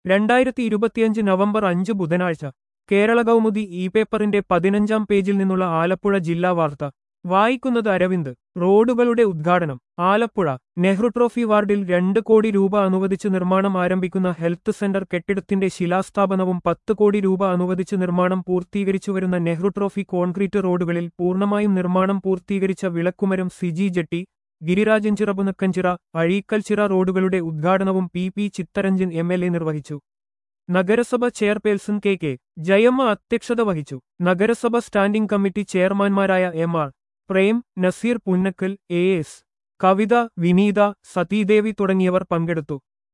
രണ്ടായിരത്തി ഇരുപത്തിയഞ്ച് നവംബർ അഞ്ച് ബുധനാഴ്ച കേരള കൗമുദി ഇ പേപ്പറിന്റെ പതിനഞ്ചാം പേജിൽ നിന്നുള്ള ആലപ്പുഴ ജില്ലാ വാർത്ത വായിക്കുന്നത് അരവിന്ദ് റോഡുകളുടെ ഉദ്ഘാടനം ആലപ്പുഴ നെഹ്റു ട്രോഫി വാർഡിൽ രണ്ട് കോടി രൂപ അനുവദിച്ച് നിർമ്മാണം ആരംഭിക്കുന്ന ഹെൽത്ത് സെന്റർ കെട്ടിടത്തിന്റെ ശിലാസ്ഥാപനവും പത്ത് കോടി രൂപ അനുവദിച്ച് നിർമ്മാണം പൂർത്തീകരിച്ചുവരുന്ന നെഹ്റു ട്രോഫി കോൺക്രീറ്റ് റോഡുകളിൽ പൂർണ്ണമായും നിർമ്മാണം പൂർത്തീകരിച്ച വിളക്കുമരം സിജി ജെട്ടി ഗിരിരാജൻ ചിറപുനക്കഞ്ചിറ അഴീക്കൽച്ചിറ റോഡുകളുടെ ഉദ്ഘാടനവും P P Chittaranjan M L A നിർവഹിച്ചു നഗരസഭ ചെയർപേഴ്സൺ കെ കെ ജയമ്മ അധ്യക്ഷത വഹിച്ചു നഗരസഭ സ്റ്റാൻഡിംഗ് കമ്മിറ്റി ചെയർമാൻമാരായ M R Prem Nazeer Punnakkal A S Kavitha Vineetha Sathidevi തുടങ്ങിയവർ പങ്കെടുത്തു